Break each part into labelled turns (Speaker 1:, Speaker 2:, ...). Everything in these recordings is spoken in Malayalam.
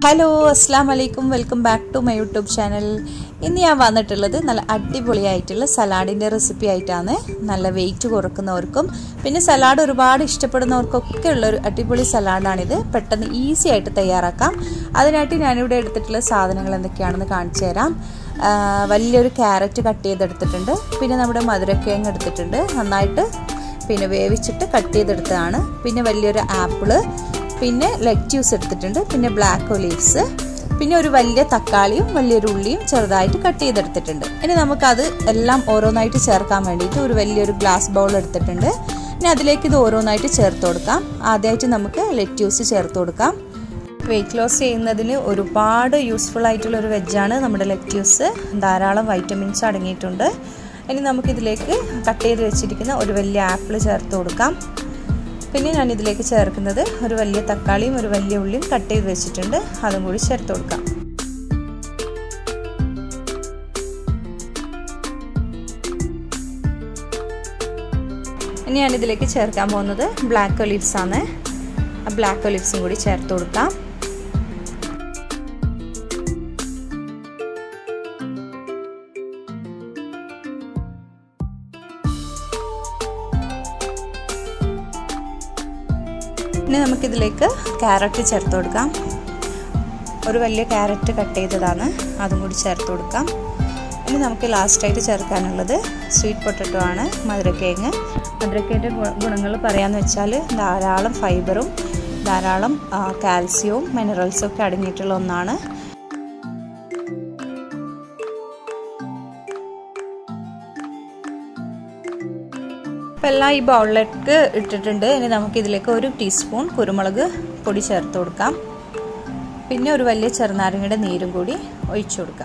Speaker 1: ഹലോ അസ്സാം വലൈക്കും welcome back to my YouTube channel ഇന്ന് ഞാൻ വന്നിട്ടുള്ളത് നല്ല അടിപൊളിയായിട്ടുള്ള സലാഡിൻ്റെ റെസിപ്പി ആയിട്ടാണ് നല്ല വെയിറ്റ് കുറക്കുന്നവർക്കും പിന്നെ സലാഡ് ഒരുപാട് ഇഷ്ടപ്പെടുന്നവർക്കൊക്കെ ഉള്ളൊരു അടിപൊളി സലാഡാണിത് പെട്ടെന്ന് ഈസി ആയിട്ട് തയ്യാറാക്കാം അതിനായിട്ട് ഞാനിവിടെ എടുത്തിട്ടുള്ള സാധനങ്ങൾ എന്തൊക്കെയാണെന്ന് കാണിച്ചു തരാം വലിയൊരു ക്യാരറ്റ് കട്ട് ചെയ്തെടുത്തിട്ടുണ്ട് പിന്നെ നമ്മുടെ മധുരക്കിഴങ്ങ് എടുത്തിട്ടുണ്ട് നന്നായിട്ട് പിന്നെ വേവിച്ചിട്ട് കട്ട് ചെയ്തെടുത്തതാണ് പിന്നെ വലിയൊരു ആപ്പിള് പിന്നെ ലെറ്റ്യൂസ് എടുത്തിട്ടുണ്ട് പിന്നെ ബ്ലാക്ക് ഒലീവ്സ് പിന്നെ ഒരു വലിയ തക്കാളിയും വലിയൊരു ഉള്ളിയും ചെറുതായിട്ട് കട്ട് ചെയ്തെടുത്തിട്ടുണ്ട് ഇനി നമുക്കത് എല്ലാം ഓരോന്നായിട്ട് ചേർക്കാൻ വേണ്ടിയിട്ട് ഒരു വലിയൊരു ഗ്ലാസ് ബൗൾ എടുത്തിട്ടുണ്ട് ഇനി അതിലേക്ക് ഇത് ഓരോന്നായിട്ട് ചേർത്ത് കൊടുക്കാം ആദ്യമായിട്ട് നമുക്ക് ലെറ്റ്യൂസ് ചേർത്ത് കൊടുക്കാം വെയിറ്റ് ലോസ് ചെയ്യുന്നതിന് ഒരുപാട് യൂസ്ഫുൾ ആയിട്ടുള്ള ഒരു വെജാണ് നമ്മുടെ ലെറ്റ്യൂസ് ധാരാളം വൈറ്റമിൻസ് അടങ്ങിയിട്ടുണ്ട് ഇനി നമുക്കിതിലേക്ക് കട്ട് ചെയ്ത് വെച്ചിരിക്കുന്ന ഒരു വലിയ ആപ്പിൾ ചേർത്ത് കൊടുക്കാം പിന്നെ ഞാൻ ഇതിലേക്ക് ചേർക്കുന്നത് ഒരു വലിയ തക്കാളിയും ഒരു വലിയ ഉള്ളിയും കട്ട് ചെയ്ത് വെച്ചിട്ടുണ്ട് അതും കൂടി ചേർത്ത് കൊടുക്കാം ഇനി ഞാൻ ഇതിലേക്ക് ചേർക്കാൻ പോകുന്നത് ബ്ലാക്ക് ഒലിവ്സ് ആണ് ആ ബ്ലാക്ക് ഒലിവ്സും കൂടി ചേർത്ത് കൊടുക്കാം ഇനി നമുക്കിതിലേക്ക് ക്യാരറ്റ് ചേർത്ത് കൊടുക്കാം ഒരു വലിയ ക്യാരറ്റ് കട്ട് ചെയ്തതാണ് അതും കൂടി ചേർത്ത് കൊടുക്കാം ഇനി നമുക്ക് ലാസ്റ്റായിട്ട് ചേർക്കാനുള്ളത് സ്വീറ്റ് പൊട്ടറ്റോ ആണ് മധുരക്കേങ്ങ് മധുരക്കേൻ്റെ ഗുണങ്ങൾ പറയാമെന്ന് വെച്ചാൽ ധാരാളം ഫൈബറും ധാരാളം കാൽസ്യവും മിനറൽസും ഒക്കെ അടങ്ങിയിട്ടുള്ള ഒന്നാണ് അപ്പോൾ എല്ലാം ഈ ബൗളിലേക്ക് ഇട്ടിട്ടുണ്ട് ഇനി നമുക്ക് ഇതിലേക്ക് ഒരു ടീസ്പൂൺ കുരുമുളക് പൊടി ചേർത്ത് കൊടുക്കാം പിന്നെ ഒരു വലിയ ചെറുനാരങ്ങയുടെ നീരും കൂടി ഒഴിച്ചു കൊടുക്കാം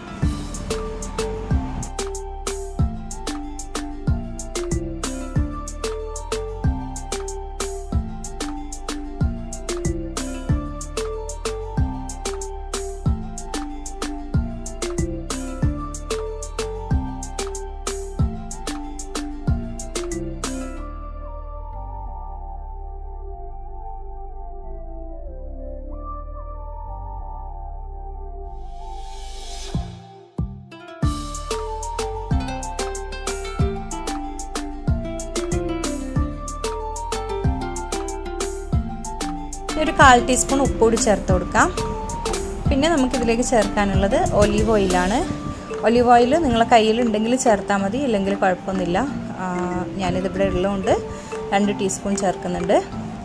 Speaker 1: ഒരു കാൽ ടീസ്പൂൺ ഉപ്പുകൂടി ചേർത്ത് കൊടുക്കാം പിന്നെ നമുക്കിതിലേക്ക് ചേർക്കാനുള്ളത് ഒലീവ് ഓയിലാണ് ഒലീവ് ഓയിൽ നിങ്ങളെ കയ്യിലുണ്ടെങ്കിൽ ചേർത്താൽ മതി ഇല്ലെങ്കിൽ കുഴപ്പമൊന്നുമില്ല ഞാനിതിവിടെ ഉള്ളതുകൊണ്ട് രണ്ട് ടീസ്പൂൺ ചേർക്കുന്നുണ്ട്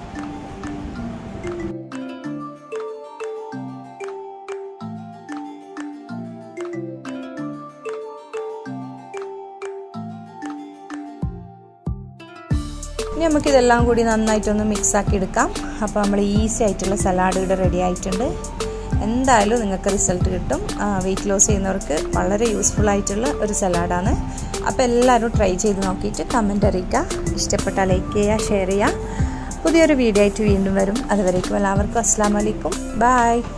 Speaker 1: ഇനി നമുക്കിതെല്ലാം കൂടി നന്നായിട്ടൊന്ന് മിക്സ് ആക്കി എടുക്കാം അപ്പോൾ നമ്മൾ ഈസി ആയിട്ടുള്ള സലാഡ് ഇവിടെ റെഡി ആയിട്ടുണ്ട് എന്തായാലും നിങ്ങൾക്ക് റിസൾട്ട് കിട്ടും വെയിറ്റ് ലോസ് ചെയ്യുന്നവർക്ക് വളരെ യൂസ്ഫുൾ ആയിട്ടുള്ള ഒരു സലാഡാണ് അപ്പോൾ എല്ലാവരും ട്രൈ ചെയ്ത് നോക്കിയിട്ട് കമൻ്റ് അറിയിക്കുക ഇഷ്ടപ്പെട്ടാൽ ലൈക്ക് ചെയ്യുക ഷെയർ ചെയ്യുക പുതിയൊരു വീഡിയോ ആയിട്ട് വീണ്ടും വരും അതുവരേക്കും എല്ലാവർക്കും അസ്സാം വലൈക്കും ബായ്